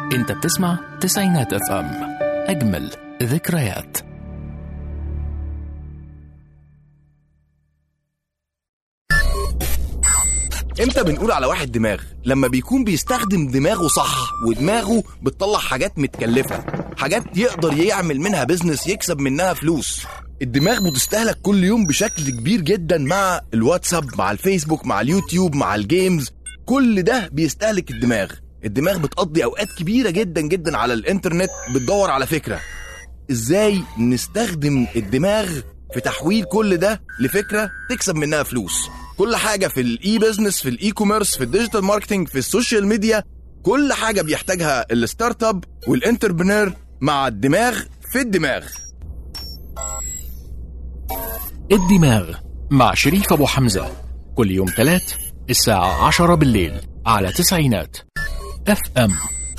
انت بتسمع تسعينات اف ام اجمل ذكريات امتى بنقول على واحد دماغ لما بيكون بيستخدم دماغه صح ودماغه بتطلع حاجات متكلفة حاجات يقدر يعمل منها بيزنس يكسب منها فلوس الدماغ بتستهلك كل يوم بشكل كبير جدا مع الواتساب مع الفيسبوك مع اليوتيوب مع الجيمز كل ده بيستهلك الدماغ الدماغ بتقضي اوقات كبيرة جدا جدا على الانترنت بتدور على فكرة ازاي نستخدم الدماغ في تحويل كل ده لفكره تكسب منها فلوس كل حاجه في الاي بزنس في الاي كوميرس في الديجيتال ماركتنج في السوشيال ميديا كل حاجه بيحتاجها الستارت اب والانتربرنور مع الدماغ في الدماغ الدماغ مع شريف ابو حمزه كل يوم ثلاث الساعه 10 بالليل على تسعينات اف ام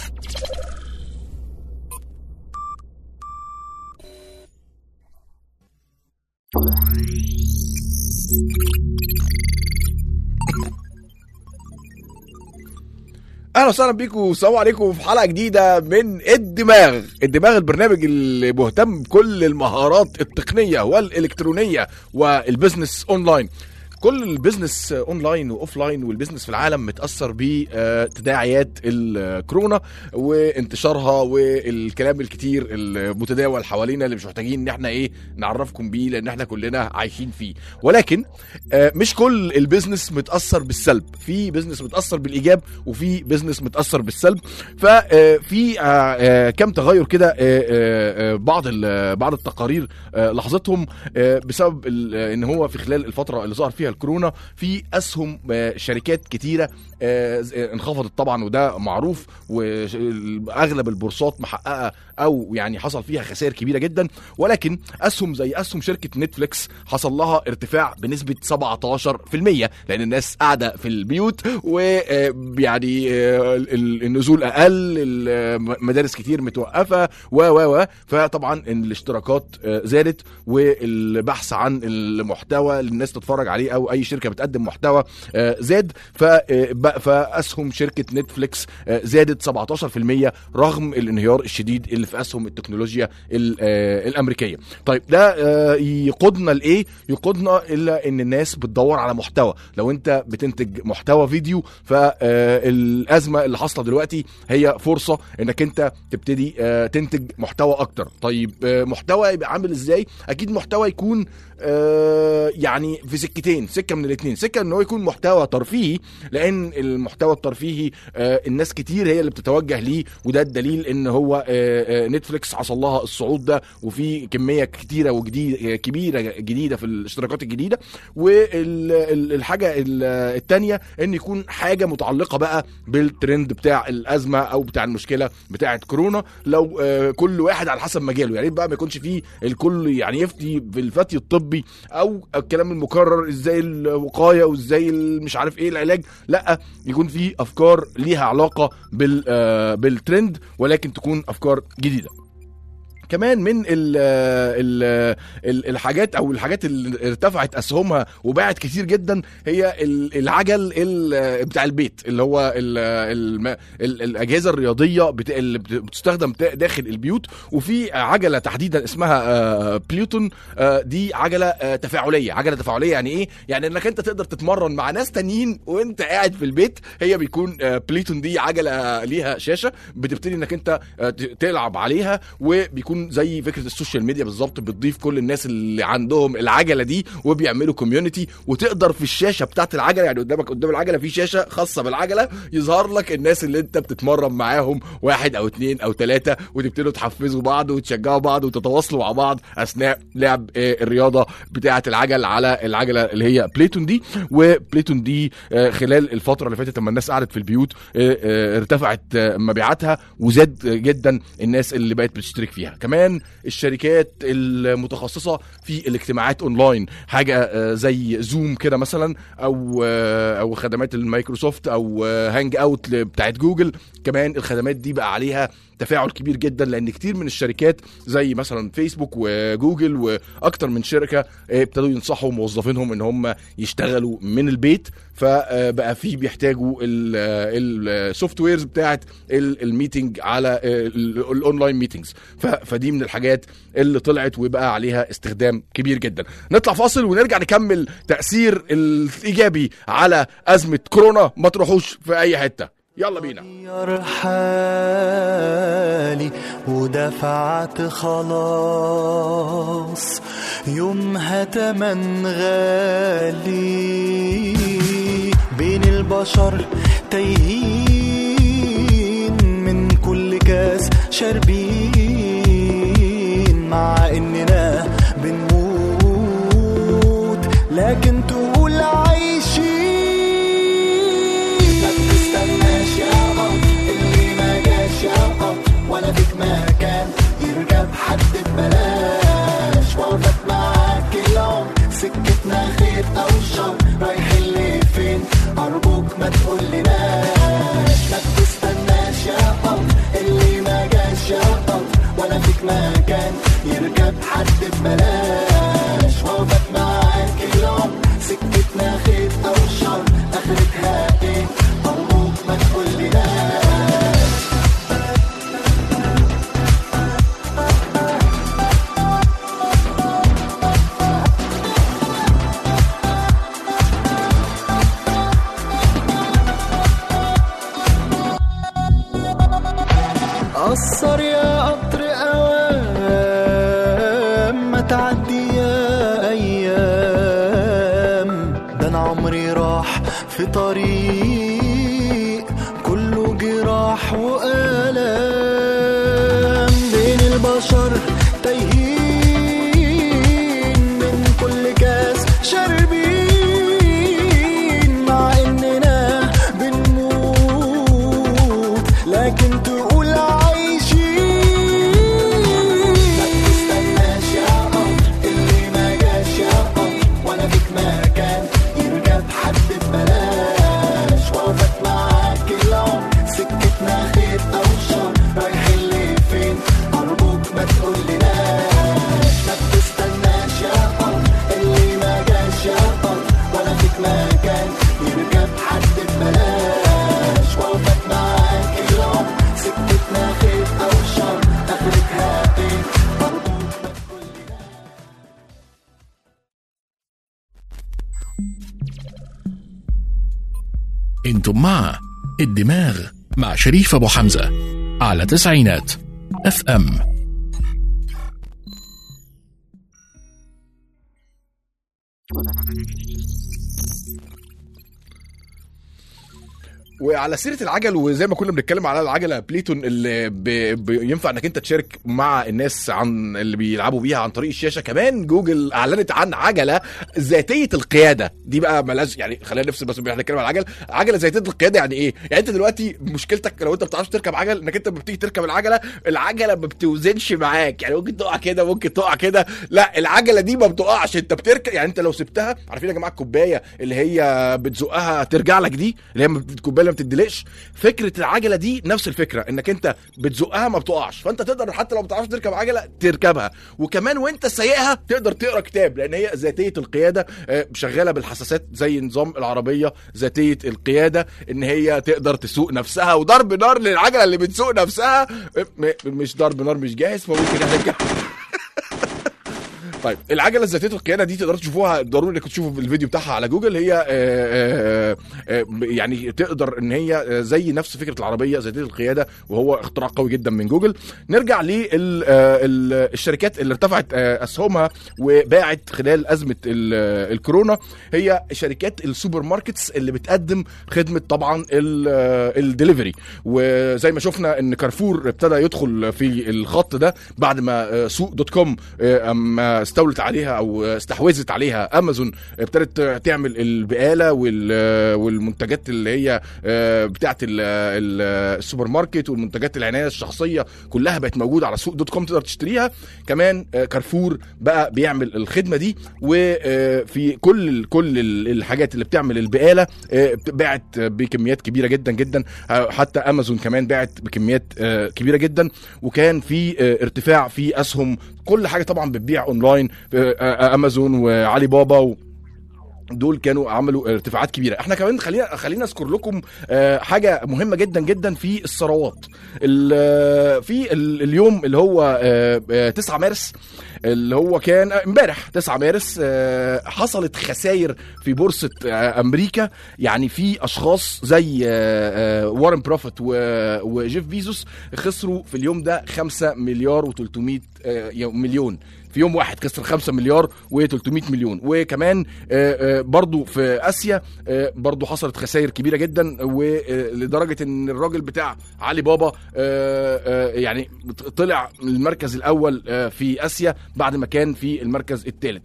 اهلا وسهلا بيكم والسلام عليكم في حلقه جديده من الدماغ الدماغ البرنامج اللي مهتم بكل المهارات التقنيه والالكترونيه والبزنس اونلاين كل البيزنس اونلاين واوفلاين والبيزنس في العالم متاثر بتداعيات الكورونا وانتشارها والكلام الكتير المتداول حوالينا اللي مش محتاجين ان احنا ايه نعرفكم بيه لان احنا كلنا عايشين فيه ولكن آه، مش كل البيزنس متاثر بالسلب في بيزنس متاثر بالايجاب وفي بيزنس متاثر بالسلب ففي كم تغير كده آه، آه، آه، بعض ال- بعض التقارير آه، لاحظتهم آه، بسبب ال- آه، ان هو في خلال الفتره اللي ظهر فيها الكورونا في اسهم آه، شركات كتيره آه، ز- آه، انخفضت طبعا وده معروف واغلب البورصات محققه او يعني حصل فيها خسائر كبيره جدا ولكن اسهم زي اسهم شركه نتفليكس حصل لها ارتفاع بنسبه 17% لان الناس قاعده في البيوت ويعني النزول اقل المدارس كتير متوقفه و و و فطبعا الاشتراكات آه، زادت والبحث عن المحتوى اللي الناس تتفرج عليه او اي شركه بتقدم محتوى آه، زاد ف- آه، ب- فاسهم شركه نتفليكس آه، زادت 17% رغم الانهيار الشديد اللي في اسهم التكنولوجيا ال- آه، الامريكيه طيب ده آه، يقودنا لايه يقودنا الا ان الناس بتدور على محتوى لو انت بتنتج محتوى فيديو فالازمه اللي حاصله دلوقتي هي فرصه انك انت تبتدي آه، تنتج محتوى اكتر طيب آه، محتوى يبقى عامل ازاي اكيد محتوى يكون آه، يعني في سكتين سكه من الاثنين سكه ان هو يكون محتوى ترفيهي لان المحتوى الترفيهي آه، الناس كتير هي اللي بتتوجه ليه وده الدليل ان هو آه، آه، نتفليكس حصل لها الصعود ده وفي كميه كتيره وجديده كبيره جديده في الاشتراكات الجديده والحاجه الثانيه ان يكون حاجه متعلقه بقى بالترند بتاع الازمه او بتاع المشكله بتاعه كورونا لو آه، كل واحد على حسب مجاله يعني بقى ما يكونش فيه الكل يعني يفتي بالفتي الطبي او الكلام المكرر ازاي الوقايه وازاي ال- مش عارف ايه العلاج لا يكون في افكار ليها علاقه بال آه، بالترند ولكن تكون افكار جديده كمان من ال ال ال الحاجات او الحاجات اللي ارتفعت اسهمها وباعت كتير جدا هي ال- العجل ال- بتاع البيت اللي هو ال ال ال الاجهزه الرياضيه بت- اللي بت- بتستخدم تا- داخل البيوت وفي عجله تحديدا اسمها آه، بليوتون آه، دي عجله آه، تفاعليه عجله تفاعليه يعني ايه يعني انك انت تقدر تتمرن مع ناس تانيين وانت قاعد في البيت هي بيكون آه، بليتون دي عجله ليها شاشه بتبتدي انك انت آه، ت- تلعب عليها وبيكون زي فكره السوشيال ميديا بالظبط بتضيف كل الناس اللي عندهم العجله دي وبيعملوا كوميونتي وتقدر في الشاشه بتاعت العجله يعني قدامك قدام العجله في شاشه خاصه بالعجله يظهر لك الناس اللي انت بتتمرن معاهم واحد او اتنين او ثلاثه وتبتدوا تحفزوا بعض وتشجعوا بعض وتتواصلوا مع بعض اثناء لعب آه، الرياضه بتاعه العجل على العجله اللي هي بليتون دي وبليتون دي آه، خلال الفتره اللي فاتت لما الناس قعدت في البيوت آه، آه، ارتفعت آه، مبيعاتها وزاد جدا الناس اللي بقت بتشترك فيها كمان الشركات المتخصصه في الاجتماعات اونلاين حاجه آه، زي زوم كده مثلا او آه، او خدمات المايكروسوفت او آه، هانج اوت بتاعت جوجل كمان الخدمات دي بقى عليها تفاعل كبير جدا لان كتير من الشركات زي مثلا فيسبوك وجوجل واكتر من شركه آه، ابتدوا ينصحوا موظفينهم ان هم يشتغلوا من البيت فبقى في بيحتاجوا السوفت ويرز بتاعت ال- الميتنج على ال- الاونلاين ميتنجز ف- فدي من الحاجات اللي طلعت وبقى عليها استخدام كبير جدا نطلع فاصل ونرجع نكمل تاثير الايجابي على ازمه كورونا ما تروحوش في اي حته يلا بينا غير حالي ودفعت خلاص يومها تمن غالي بين البشر تايهين من كل كاس شاربين مع اننا بنموت لكن تقول عايشين ما تستناش يا قط اللي ما جاش يا قط ولا فيك مكان يركب حد ببلاش وقفت معاك العمر سكتنا خير او شر رايحين لفين ارجوك ما تقولناش ما تستناش يا قط اللي ما جاش يا قط ولا فيك مكان يركب حد ببلاش وقفت معاك العمر سكتنا خير او شر اخرتها ايه ارجوك ما تقولناش قصر يا قطر اوام ما تعدي يا ايام ده انا عمري راح في طريق كله جراح والام بين البشر تايهين من كل كاس شاربين مع اننا بنموت لكن تقول عايشين ما تستناش يا قمر اللي ما جاش يا قمر ولا فيك مكان يركب حد ببلاش وقفت معاك العمر سكتنا خير او شر رايحين لفين ارجوك ما تقولناش ما تستناش يا قمر اللي ما جاش يا قمر ولا فيك مكان يركب حد ببلاش وقفت معاك العمر سكتنا خير او شر اخرتها ايه ارجوك ما تقولناش انتم مع الدماغ مع شريف ابو حمزه على تسعينات اف ام وعلى سيره العجل وزي ما كنا بنتكلم على العجله بليتون اللي ب... ب... ينفع انك انت تشارك مع الناس عن اللي بيلعبوا بيها عن طريق الشاشه كمان جوجل اعلنت عن عجله ذاتيه القياده دي بقى ملاش يعني خلينا نفصل بس احنا بنتكلم على العجل عجله ذاتيه القياده يعني ايه يعني انت دلوقتي مشكلتك لو انت ما بتعرفش تركب عجل انك انت لما بتيجي تركب العجله العجله ما بتوزنش معاك يعني ممكن تقع كده ممكن تقع كده لا العجله دي ما بتقعش انت بتركب يعني انت لو سبتها عارفين يا جماعه الكوبايه اللي هي بتزقها ترجع لك دي اللي هي الكوبايه اللي ما بتدلقش فكره العجله دي نفس الفكره انك انت بتزقها ما بتقعش فانت تقدر حتى لو ما بتعرفش تركب عجله تركبها وكمان وانت سايقها تقدر تقرا كتاب لان هي ذاتيه القياده آه، شغاله بالحساسات زي نظام العربيه ذاتيه القياده ان هي تقدر تسوق نفسها وضرب نار للعجله اللي بتسوق نفسها آه، م- مش ضرب نار مش جاهز فممكن نرجع طيب العجله ذاتيه القياده دي تقدروا تشوفوها ضروري انكم تشوفوا الفيديو بتاعها على جوجل هي آه، آه، آه، يعني تقدر ان هي آه، زي نفس فكره العربيه ذاتيه القياده وهو اختراع قوي جدا من جوجل نرجع للشركات اللي ارتفعت آه، اسهمها وباعت خلال ازمه ال- آه، الكورونا هي شركات السوبر ماركتس اللي بتقدم خدمه طبعا ال- آه، الدليفري وزي ما شفنا ان كارفور ابتدى يدخل في الخط ده بعد ما آه، سوق دوت كوم آه، اما استولت عليها او استحوذت عليها امازون ابتدت تعمل البقاله وال- والمنتجات اللي هي آه، بتاعت ال- ال- السوبر ماركت والمنتجات العنايه الشخصيه كلها بقت موجوده على سوق دوت كوم تقدر تشتريها كمان آه، كارفور بقى بيعمل الخدمه دي وفي كل ال- كل ال- الحاجات اللي بتعمل البقاله آه، باعت بكميات كبيره جدا جدا آه، حتى امازون كمان باعت بكميات آه، كبيره جدا وكان في آه، ارتفاع في اسهم كل حاجه طبعا بتبيع اونلاين آه، آه، امازون وعلي بابا و دول كانوا عملوا ارتفاعات كبيره احنا كمان خلينا خلينا اذكر لكم آه، حاجه مهمه جدا جدا في الثروات ال- آه، في ال- اليوم اللي هو آه، آه، 9 مارس اللي هو كان آه، امبارح 9 مارس آه، حصلت خسائر في بورصه آه، امريكا يعني في اشخاص زي آه، آه، وارن بروفيت و- وجيف بيزوس خسروا في اليوم ده 5 مليار و300 مليون في يوم واحد خسر 5 مليار و300 مليون وكمان آه، آه، برضو في اسيا آه، برضو حصلت خسائر كبيره جدا ولدرجه ان الراجل بتاع علي بابا آه، آه، يعني طلع المركز الاول آه، في اسيا بعد ما كان في المركز الثالث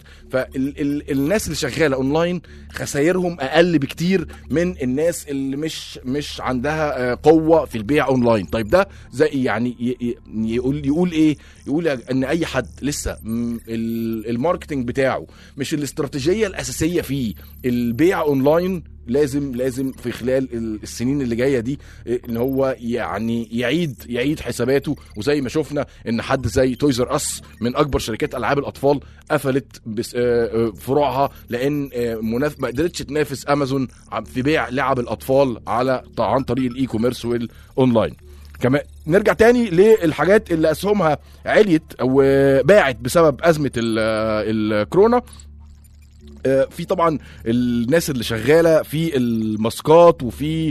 فالناس اللي شغاله اونلاين خسائرهم اقل بكتير من الناس اللي مش مش عندها آه، قوه في البيع اونلاين طيب ده زي يعني ي- ي- يقول يقول ايه يقول ان اي حد لسه م- ال- الماركتنج بتاعه مش الاستراتيجيه الاساسيه فيه البيع اونلاين لازم لازم في خلال ال- السنين اللي جايه دي إيه، ان هو يعني يعيد يعيد حساباته وزي ما شفنا ان حد زي تويزر اس من اكبر شركات العاب الاطفال قفلت بس آه، آه، فروعها لان آه، مناف ما قدرتش تنافس امازون عم- في بيع لعب الاطفال على عن طريق الاي كوميرس والاونلاين كمان نرجع تاني للحاجات اللي اسهمها عليت وباعت بسبب ازمه ال- الكورونا آه، في طبعا الناس اللي شغاله في الماسكات وفي ال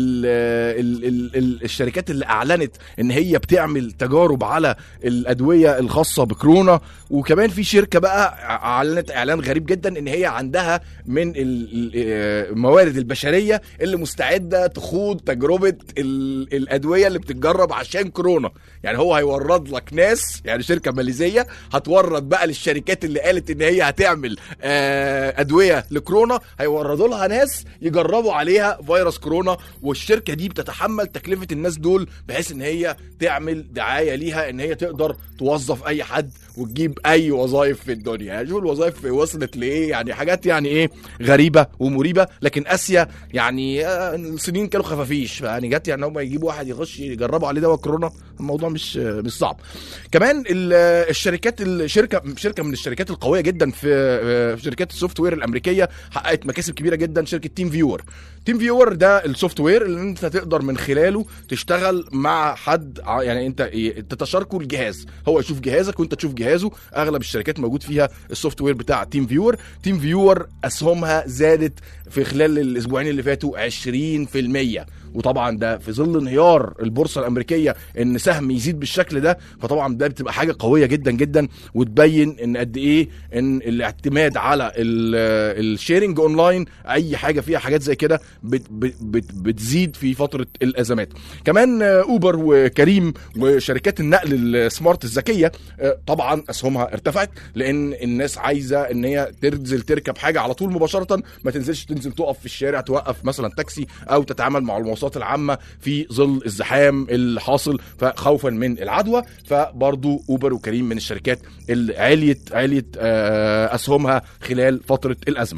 ال ال ال الشركات اللي اعلنت ان هي بتعمل تجارب على الادويه الخاصه بكورونا وكمان في شركه بقى اعلنت اعلان غريب جدا ان هي عندها من ال- ال- آه، الموارد البشريه اللي مستعده تخوض تجربه ال- الادويه اللي بتتجرب عشان كورونا يعني هو هيورد لك ناس يعني شركه ماليزيه هتورد بقى للشركات اللي قالت ان هي هتعمل آه، ادويه لكورونا هيوردوا لها ناس يجربوا عليها فيروس كورونا والشركه دي بتتحمل تكلفه الناس دول بحيث ان هي تعمل دعايه ليها ان هي تقدر توظف اي حد وتجيب اي وظائف في الدنيا يعني شوف الوظائف وصلت لايه يعني حاجات يعني ايه غريبه ومريبه لكن اسيا يعني آه، الصينيين كانوا خفافيش يعني جت يعني هم يجيبوا واحد يخش يجربوا عليه دواء كورونا الموضوع مش مش صعب كمان ال- الشركات الشركه شركه من الشركات القويه جدا في في شركات السوفت وير الامريكيه حققت مكاسب كبيره جدا شركه تيم فيور تيم فيور ده السوفت وير اللي انت تقدر من خلاله تشتغل مع حد ع- يعني انت إيه، تتشاركوا الجهاز هو يشوف جهازك وانت تشوف جهازه اغلب الشركات موجود فيها السوفت وير بتاع تيم فيور تيم فيور اسهمها زادت في خلال الاسبوعين اللي فاتوا 20% وطبعا ده في ظل انهيار البورصه الامريكيه ان سهم يزيد بالشكل ده فطبعا ده بتبقى حاجه قويه جدا جدا وتبين ان قد ايه ان الاعتماد على ال- الشيرنج اونلاين اي حاجه فيها حاجات زي كده بت بت بت بتزيد في فتره الازمات كمان آه، اوبر وكريم وشركات النقل السمارت الذكيه آه، طبعا اسهمها ارتفعت لان الناس عايزه ان هي تنزل تركب حاجه على طول مباشره ما تنزلش تنزل تقف في الشارع توقف مثلا تاكسي او تتعامل مع المواصلات العامه في ظل الزحام الحاصل فخوفا من العدوى فبرضو اوبر وكريم من الشركات اللي عليت عليت آه، اسهمها خلال فتره الازمه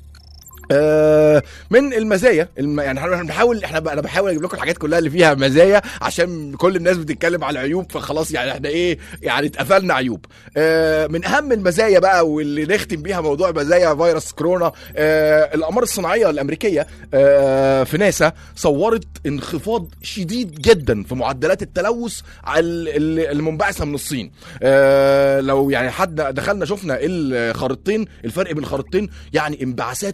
آه، من المزايا الم... يعني احنا بنحاول احنا ب... انا بحاول اجيب لكم الحاجات كلها اللي فيها مزايا عشان كل الناس بتتكلم على عيوب فخلاص يعني احنا ايه يعني اتقفلنا عيوب آه، من اهم المزايا بقى واللي نختم بيها موضوع مزايا فيروس كورونا آه، الاقمار الصناعيه الامريكيه آه، في ناسا صورت انخفاض شديد جدا في معدلات التلوث على ال- ال- المنبعثه من الصين آه، لو يعني حد دخلنا شفنا الخريطتين الفرق بين الخريطتين يعني انبعاثات التلوث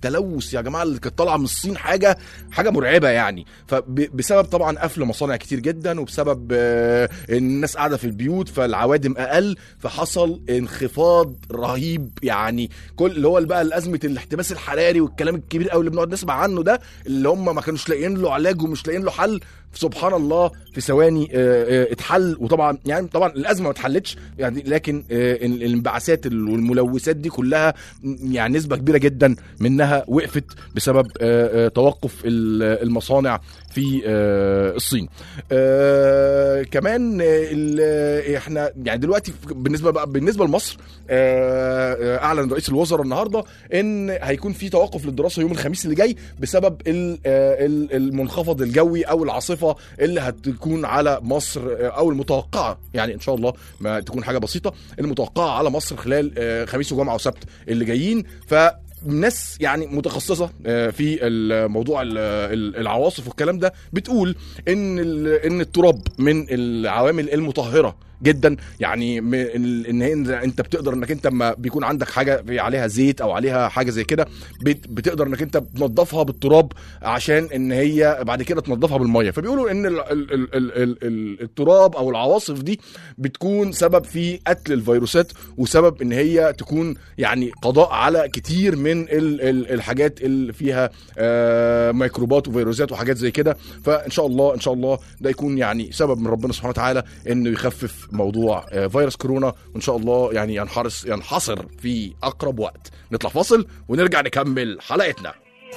التلوث يا جماعه اللي كانت طالعه من الصين حاجه حاجه مرعبه يعني فبسبب طبعا قفل مصانع كتير جدا وبسبب آه، ان الناس قاعده في البيوت فالعوادم اقل فحصل انخفاض رهيب يعني كل اللي هو بقى ازمه الاحتباس الحراري والكلام الكبير قوي اللي بنقعد نسمع عنه ده اللي هم ما كانوش لاقيين له علاج ومش لاقيين له حل سبحان الله في ثواني آه، آه، اتحل وطبعا يعني طبعا الازمه ما اتحلتش يعني لكن آه، ال- الانبعاثات والملوثات دي كلها م- يعني نسبه كبيره جدا منها وقفت بسبب آه، آه، توقف ال- المصانع في آه، الصين آه، كمان آه، ال- احنا يعني دلوقتي بالنسبه بقى بالنسبه لمصر آه، آه، اعلن رئيس الوزراء النهارده ان هيكون في توقف للدراسه يوم الخميس اللي جاي بسبب ال- آه، ال- المنخفض الجوي او العاصفه اللي هتكون على مصر آه، او المتوقعه يعني ان شاء الله ما تكون حاجه بسيطه المتوقعه على مصر خلال آه، خميس وجمعه وسبت اللي جايين ف ناس يعني متخصصه آه، في الموضوع ال- ال- العواصف والكلام ده بتقول ان ال- ان التراب من العوامل المطهره جدا يعني م- ال- ان هي انت بتقدر انك انت لما بيكون عندك حاجه في عليها زيت او عليها حاجه زي كده بت- بتقدر انك انت تنظفها بالتراب عشان ان هي بعد كده تنظفها بالميه فبيقولوا ان ال ال ال ال ال ال التراب او العواصف دي بتكون سبب في قتل الفيروسات وسبب ان هي تكون يعني قضاء على كتير من ال ال الحاجات اللي فيها آه ميكروبات وفيروسات وحاجات زي كده فان شاء الله ان شاء الله ده يكون يعني سبب من ربنا سبحانه وتعالى انه يخفف موضوع آه فيروس كورونا وان شاء الله يعني ينحرس ينحصر في اقرب وقت نطلع فاصل ونرجع نكمل حلقتنا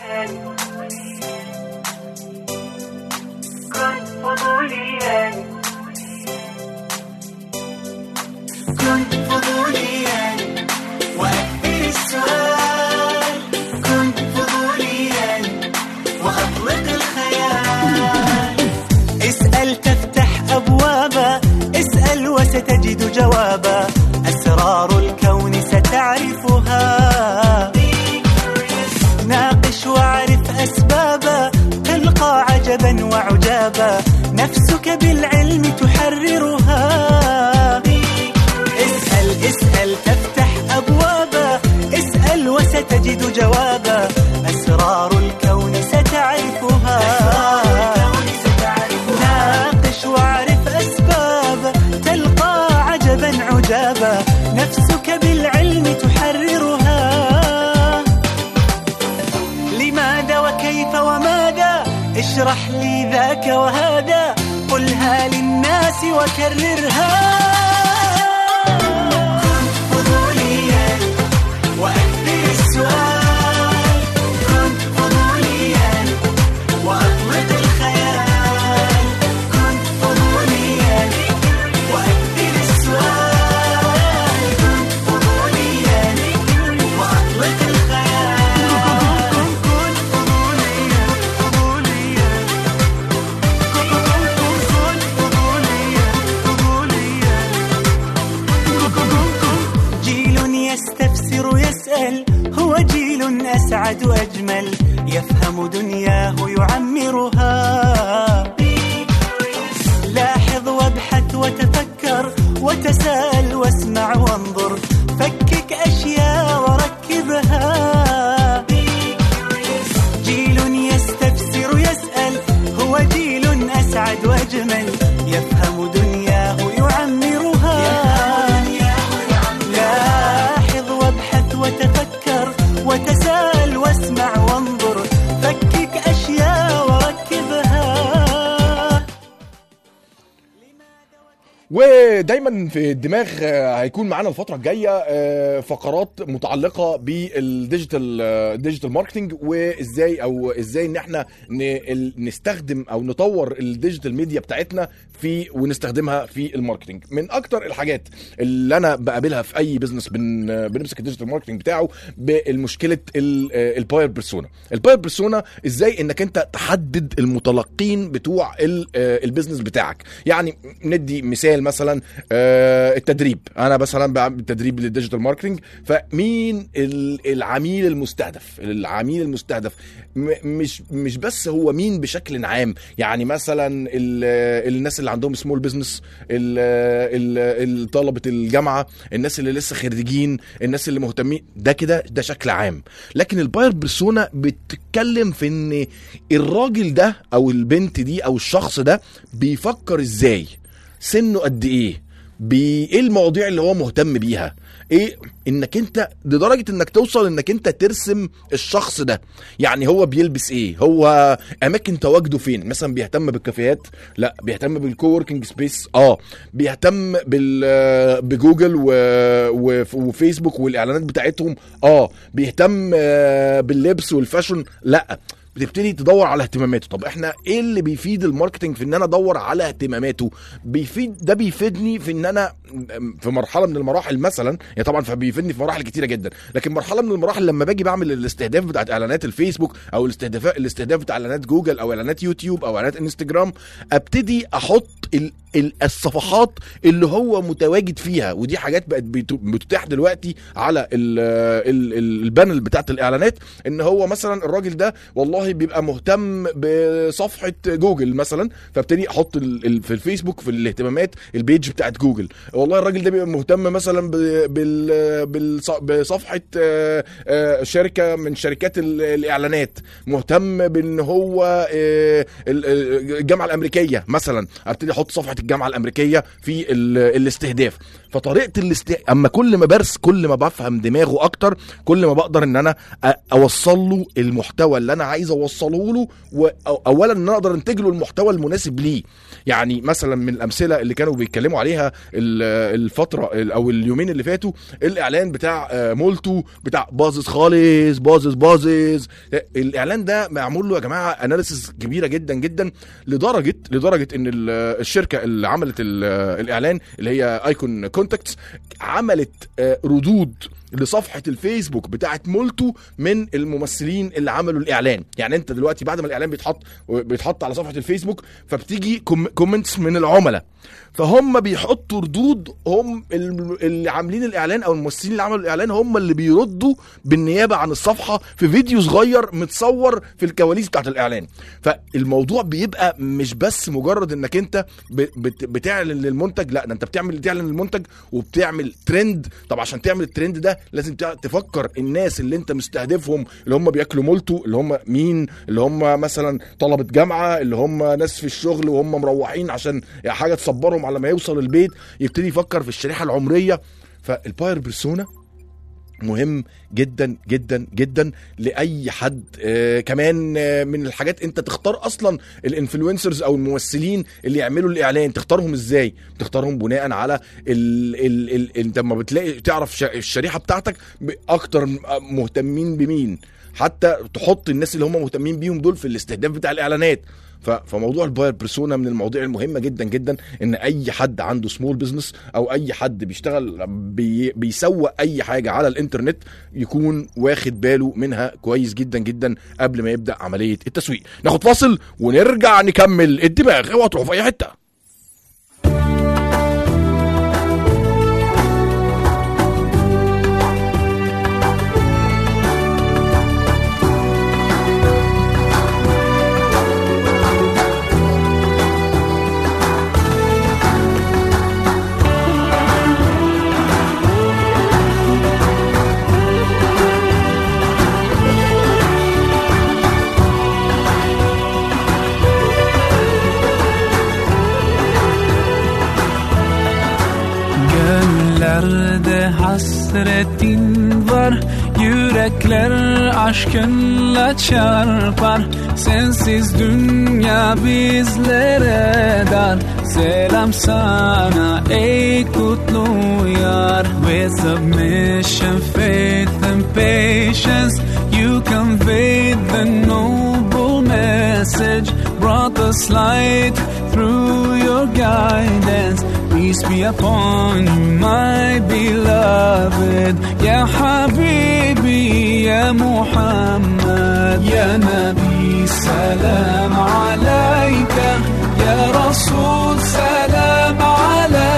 كن فضوليا كن فضوليا وأكثر السؤال كن فضوليا وأطلق الخيال اسأل تفتح أبوابا اسأل وستجد جوابا أسرار الكون ستعرفها ناقش واعرف أسبابا تلقى عجبا وعجابا نفسك بالعلم تحررها اسأل اسأل تفتح أبوابا اسأل وستجد جوابا أسرار الكون ستعرفها ناقش واعرف أسبابا تلقى عجبا عجابا نفسك بالعلم تحررها لماذا وكيف وماذا اشرح لي ذاك وهذا قلها للناس وكررها كن فضوليا وأكثر السؤال كن فضوليا وأطلق الخيال كن فضوليا وأكثر السؤال كن فضوليا وأطلق الخيال كن كن فضوليا فضوليا كن كن فضوليا فضوليا جيل يستفسر يسأل هو جيل أسعد أجمل يفهم دنياه يعمرها لاحظ وابحث وتفكر وتساءل واسمع وانظر فكك أشياء وركبها جيل يستفسر يسأل هو جيل أسعد وأجمل يفهم دنياه يعمرها لاحظ وابحث وتفكر وتساءل واسمع وانظر فكك أشياء وركبها ودايما في الدماغ آه، هيكون معانا الفتره الجايه آه، فقرات متعلقه بالديجيتال آه، ديجيتال ماركتنج وازاي او ازاي ان احنا ن- ال- نستخدم او نطور الديجيتال ميديا بتاعتنا في ونستخدمها في الماركتنج من اكتر الحاجات اللي انا بقابلها في اي بزنس بن بنمسك الديجيتال ماركتنج بتاعه بالمشكله الباير بيرسونا الباير بيرسونا ازاي انك انت تحدد المتلقين بتوع ال- آه، البيزنس بتاعك يعني ندي مثال الاعمال مثلا آه، التدريب انا مثلا بعمل تدريب للديجيتال ماركتنج فمين ال- العميل المستهدف العميل المستهدف م- مش مش بس هو مين بشكل عام يعني مثلا ال- الناس اللي عندهم سمول بزنس طلبه الجامعه الناس اللي لسه خريجين الناس اللي مهتمين ده كده ده شكل عام لكن الباير بيرسونا بتتكلم في ان الراجل ده او البنت دي او الشخص ده بيفكر ازاي سنه قد ايه بي- ايه المواضيع اللي هو مهتم بيها ايه انك انت لدرجه انك توصل انك انت ترسم الشخص ده يعني هو بيلبس ايه هو اماكن تواجده فين مثلا بيهتم بالكافيهات لا بيهتم بالكووركينج سبيس اه بيهتم بال بجوجل و... و... وفيسبوك والاعلانات بتاعتهم اه بيهتم آه، باللبس والفاشن لا بتبتدي تدور على اهتماماته طب احنا ايه اللي بيفيد الماركتنج في ان انا ادور على اهتماماته بيفيد ده بيفيدني في ان انا في مرحله من المراحل مثلا يعني طبعا فبيفيدني في مراحل كتيره جدا لكن مرحله من المراحل لما باجي بعمل الاستهداف بتاعت اعلانات الفيسبوك او الاستهداف الاستهداف بتاع اعلانات جوجل او اعلانات يوتيوب او اعلانات انستجرام ابتدي احط ال ال- الصفحات اللي هو متواجد فيها ودي حاجات بقت بت- بتتاح دلوقتي على ال ال ال البانل بتاعت الاعلانات ان هو مثلا الراجل ده والله بيبقى مهتم بصفحه جوجل مثلا فابتدي احط ال- ال- في الفيسبوك في الاهتمامات البيج بتاعت جوجل والله الراجل ده بيبقى مهتم مثلا ب- بال بالص- بصفحه آه، آه، شركه من شركات ال- الاعلانات مهتم بان هو آه، ال- ال- الجامعه الامريكيه مثلا ابتدي احط صفحه الجامعه الامريكيه في ال- الاستهداف فطريقه الاست اما كل ما برس كل ما بفهم دماغه اكتر كل ما بقدر ان انا أ- اوصل له المحتوى اللي انا عايز اوصله له واولا ان انا اقدر انتج له المحتوى المناسب ليه يعني مثلا من الامثله اللي كانوا بيتكلموا عليها ال- الفتره ال- او اليومين اللي فاتوا الاعلان بتاع آه، مولتو بتاع باظظ خالص باظظ باظظ الاعلان ده معمول له يا جماعه اناليسيس كبيره جدا جدا لدرجه لدرجه ان ال- الشركه اللي عملت ال- الاعلان اللي هي ايكون كونتاكتس عملت آه، ردود لصفحه الفيسبوك بتاعت مولتو من الممثلين اللي عملوا الاعلان يعني انت دلوقتي بعد ما الاعلان بيتحط بيتحط على صفحه الفيسبوك فبتيجي كومنتس من العملاء فهم بيحطوا ردود هم ال- اللي عاملين الاعلان او الممثلين اللي عملوا الاعلان هم اللي بيردوا بالنيابه عن الصفحه في فيديو صغير متصور في الكواليس بتاعت الاعلان فالموضوع بيبقى مش بس مجرد انك انت ب- بت- بتعلن للمنتج لا ده انت بتعمل تعلن للمنتج وبتعمل ترند طب عشان تعمل الترند ده لازم تع- تفكر الناس اللي انت مستهدفهم اللي هم بياكلوا مولتو اللي هم مين اللي هم مثلا طلبه جامعه اللي هم ناس في الشغل وهم مروحين عشان حاجه تصبرهم على ما يوصل البيت يبتدي يفكر في الشريحه العمريه فالباير بيرسونا مهم جدا جدا جدا لاي حد آه كمان آه من الحاجات انت تختار اصلا الانفلونسرز او الممثلين اللي يعملوا الاعلان تختارهم ازاي تختارهم بناء على ال ال ال انت لما بتلاقي تعرف ش- الشريحه بتاعتك ب- اكتر م- مهتمين بمين حتى تحط الناس اللي هم مهتمين بيهم دول في الاستهداف بتاع الاعلانات ف- فموضوع الباير بيرسونا من المواضيع المهمه جدا جدا ان اي حد عنده سمول بزنس او اي حد بيشتغل بي بيسوق اي حاجه على الانترنت يكون واخد باله منها كويس جدا جدا قبل ما يبدا عمليه التسويق ناخد فاصل ونرجع نكمل الدماغ اوعى تروحوا في اي حته Gönüllerde hasretin var Yürekler aşkınla çarpar Sensiz dünya bizlere dar Selam sana ey kutlu yar With submission, faith and patience You conveyed the noble message Brought us light through your guidance Peace be upon you, my beloved Ya Habibi, Ya Muhammad Ya Nabi, salam alayka Ya Rasul, salam alayka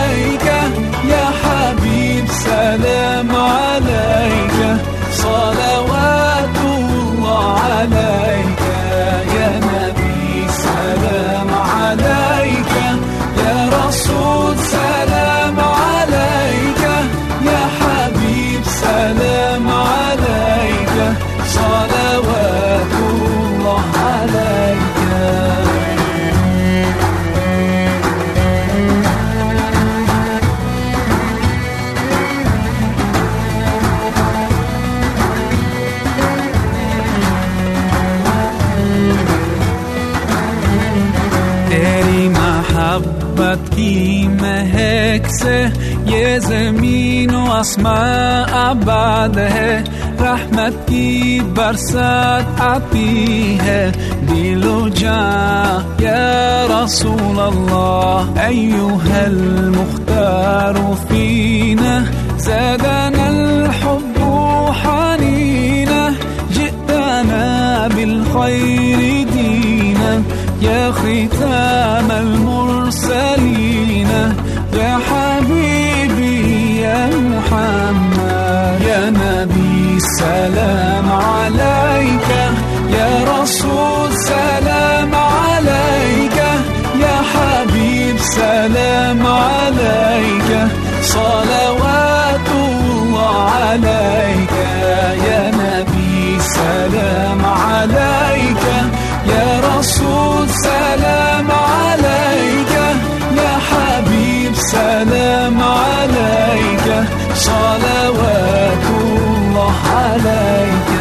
قدرت کی مہک سے یہ زمین و آسمان آباد ہے رحمت کی برسات آتی ہے دل و جان یا رسول اللہ ایوہ المختار فینا زادنا الحب حنينا جئتنا بالخير دينا يا ختام المرسلين يا حبيبي يا محمد يا نبي سلام عليك يا رسول سلام عليك يا حبيب سلام عليك صلوات الله عليك يا نبي سلام عليك يا رسول سلام عليك يا حبيب سلام عليك صلوات الله عليك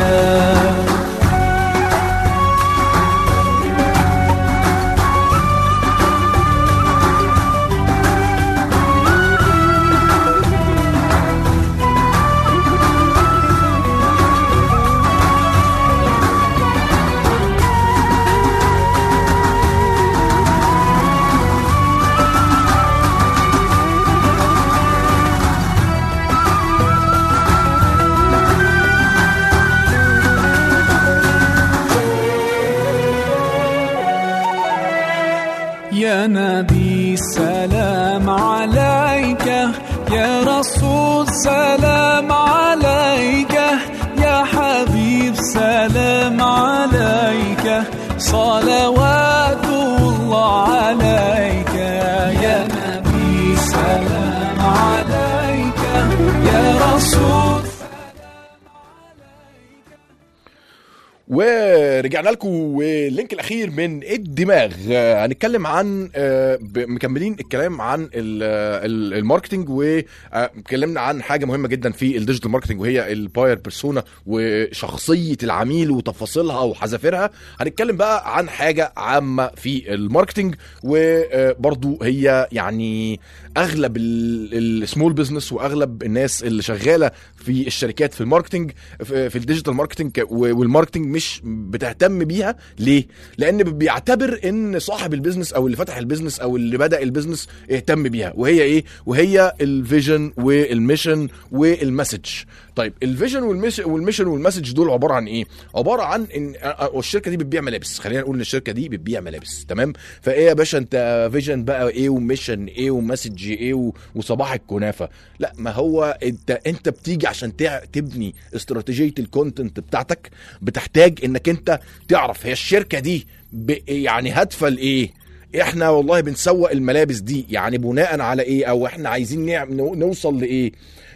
يا نبي سلام عليك يا رسول سلام عليك يا حبيب سلام عليك صلوات الله عليك يا نبي سلام عليك يا رسول ورجعنا لكم واللينك الاخير من الدماغ آه، هنتكلم عن آه، ب- مكملين الكلام عن ال- ال- الماركتنج واتكلمنا عن حاجه مهمه جدا في الديجيتال ماركتنج وهي الباير بيرسونا وشخصيه العميل وتفاصيلها وحذافيرها هنتكلم بقى عن حاجه عامه في الماركتنج وبرضو هي يعني اغلب السمول بزنس واغلب الناس اللي شغاله في الشركات في الماركتنج في في الديجيتال ماركتنج والماركتنج مش بتهتم بيها ليه لان بيعتبر ان صاحب البيزنس او اللي فتح البيزنس او اللي بدا البيزنس اهتم بيها وهي ايه وهي الفيجن والميشن والمسج طيب الفيجن والميش- والميشن والمسج دول عباره عن ايه عباره عن ان أ- أ- الشركه دي بتبيع ملابس خلينا نقول ان الشركه دي بتبيع ملابس تمام فايه يا باشا انت فيجن بقى ايه وميشن ايه ومسج ايه و- وصباح الكنافه لا ما هو انت انت بتيجي عشان تع- تبني استراتيجيه الكونتنت بتاعتك بتحتاج انك انت تعرف هي الشركه دي ب- يعني هادفه لايه احنا والله بنسوق الملابس دي يعني بناء على ايه او احنا عايزين نعم- نو- نوصل لايه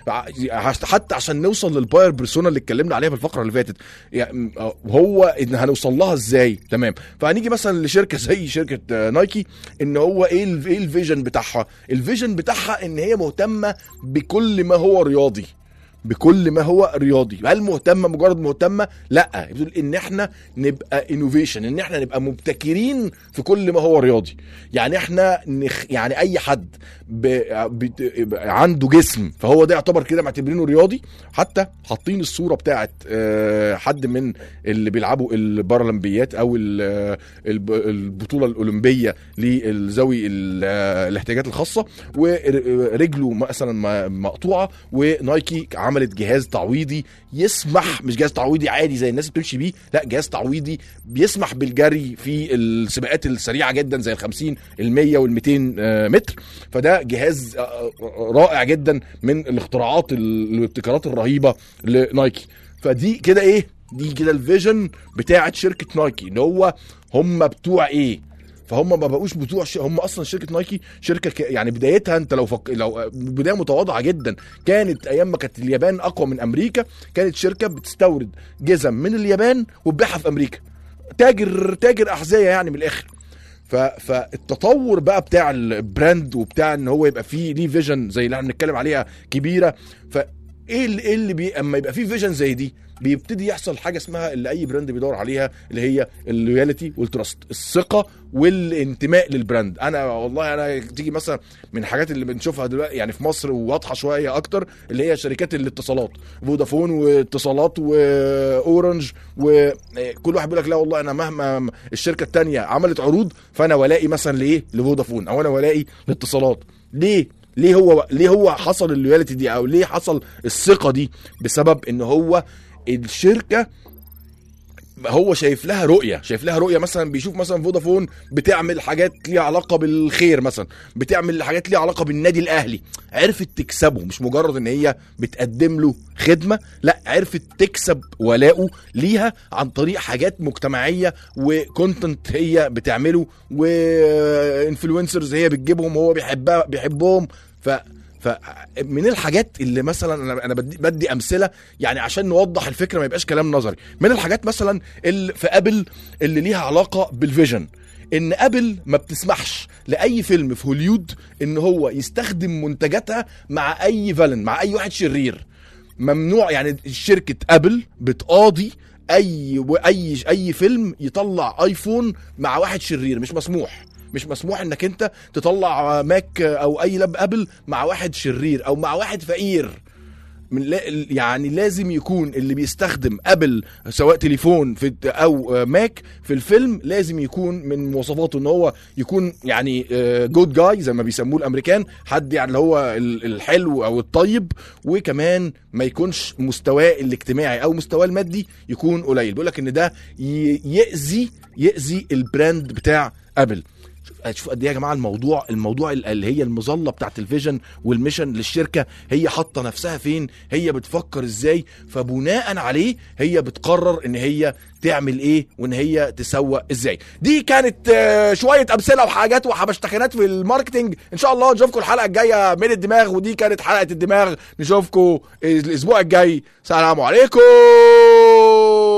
حتى عشان نوصل للباير بيرسونا اللي اتكلمنا عليها في الفقره اللي فاتت يعني هو ان هنوصل لها ازاي تمام فهنيجي مثلا لشركه زي شركه آه، نايكي ان هو ايه ال- ايه الفيجن بتاعها الفيجن بتاعها ان هي مهتمه بكل ما هو رياضي بكل ما هو رياضي هل مهتمه مجرد مهتمه لا بتقول ان احنا نبقى انوفيشن ان احنا نبقى مبتكرين في كل ما هو رياضي يعني احنا نخ يعني اي حد ب... ب... عنده جسم فهو ده يعتبر كده معتبرينه رياضي حتى حاطين الصوره بتاعت آه، حد من اللي بيلعبوا البارالمبيات او ال- الب- البطوله الاولمبيه لذوي ال- آه، الاحتياجات الخاصه ورجله مثلا م- مقطوعه ونايكي عملت جهاز تعويضي يسمح مش جهاز تعويضي عادي زي الناس بتمشي بيه لا جهاز تعويضي بيسمح بالجري في السباقات السريعه جدا زي ال 50 ال 100 وال 200 آه، متر فده جهاز آه، رائع جدا من الاختراعات ال- الابتكارات الرهيبه لنايكي فدي كده ايه دي كده الفيجن بتاعت شركه نايكي اللي هو هم بتوع ايه فهم ما بقوش بتوع ش... هم اصلا شركه نايكي شركه ك... يعني بدايتها انت لو فك... لو بدايه متواضعه جدا كانت ايام ما كانت اليابان اقوى من امريكا كانت شركه بتستورد جزم من اليابان وتبيعها في امريكا تاجر تاجر احذيه يعني من الاخر ف... فالتطور بقى بتاع البراند وبتاع ان هو يبقى فيه ليه فيجن زي اللي احنا بنتكلم عليها كبيره ف ايه اللي, إيه اللي بي... اما يبقى فيه فيجن زي دي بيبتدي يحصل حاجه اسمها اللي اي براند بيدور عليها اللي هي اللويالتي والتراست الثقه والانتماء للبراند انا والله انا تيجي مثلا من الحاجات اللي بنشوفها دلوقتي يعني في مصر وواضحه شويه اكتر اللي هي شركات الاتصالات فودافون واتصالات واورنج وكل واحد بيقول لك لا والله انا مهما الشركه التانية عملت عروض فانا ولائي مثلا لايه لفودافون او انا ولائي لاتصالات ليه ليه هو ليه هو حصل اللويالتي دي او ليه حصل الثقه دي بسبب ان هو الشركه هو شايف لها رؤيه شايف لها رؤيه مثلا بيشوف مثلا فودافون بتعمل حاجات ليها علاقه بالخير مثلا بتعمل حاجات ليها علاقه بالنادي الاهلي عرفت تكسبه مش مجرد ان هي بتقدم له خدمه لا عرفت تكسب ولاؤه ليها عن طريق حاجات مجتمعيه وكونتنت هي بتعمله وانفلونسرز هي بتجيبهم وهو بيحبها بيحبهم ف فمن الحاجات اللي مثلا انا انا بدي, بدي امثله يعني عشان نوضح الفكره ما يبقاش كلام نظري من الحاجات مثلا اللي في ابل اللي ليها علاقه بالفيجن ان ابل ما بتسمحش لاي فيلم في هوليود ان هو يستخدم منتجاتها مع اي فيلن مع اي واحد شرير ممنوع يعني شركه ابل بتقاضي اي اي اي فيلم يطلع ايفون مع واحد شرير مش مسموح مش مسموح انك انت تطلع ماك او اي لاب ابل مع واحد شرير او مع واحد فقير من لا يعني لازم يكون اللي بيستخدم ابل سواء تليفون في او ماك في الفيلم لازم يكون من مواصفاته ان هو يكون يعني جود جاي زي ما بيسموه الامريكان حد يعني اللي هو ال- الحلو او الطيب وكمان ما يكونش مستواه الاجتماعي او مستواه المادي يكون قليل بيقول لك ان ده ي- يأذي يأذي البراند بتاع ابل شوف شوف قد ايه يا جماعه الموضوع الموضوع ال- اللي هي المظله بتاعت الفيجن والميشن للشركه هي حاطه نفسها فين هي بتفكر ازاي فبناء عليه هي بتقرر ان هي تعمل ايه وان هي تسوق ازاي دي كانت آه، شويه امثله وحاجات وحبشتكنات في الماركتنج ان شاء الله نشوفكم الحلقه الجايه من الدماغ ودي كانت حلقه الدماغ نشوفكم الاسبوع الجاي سلام عليكم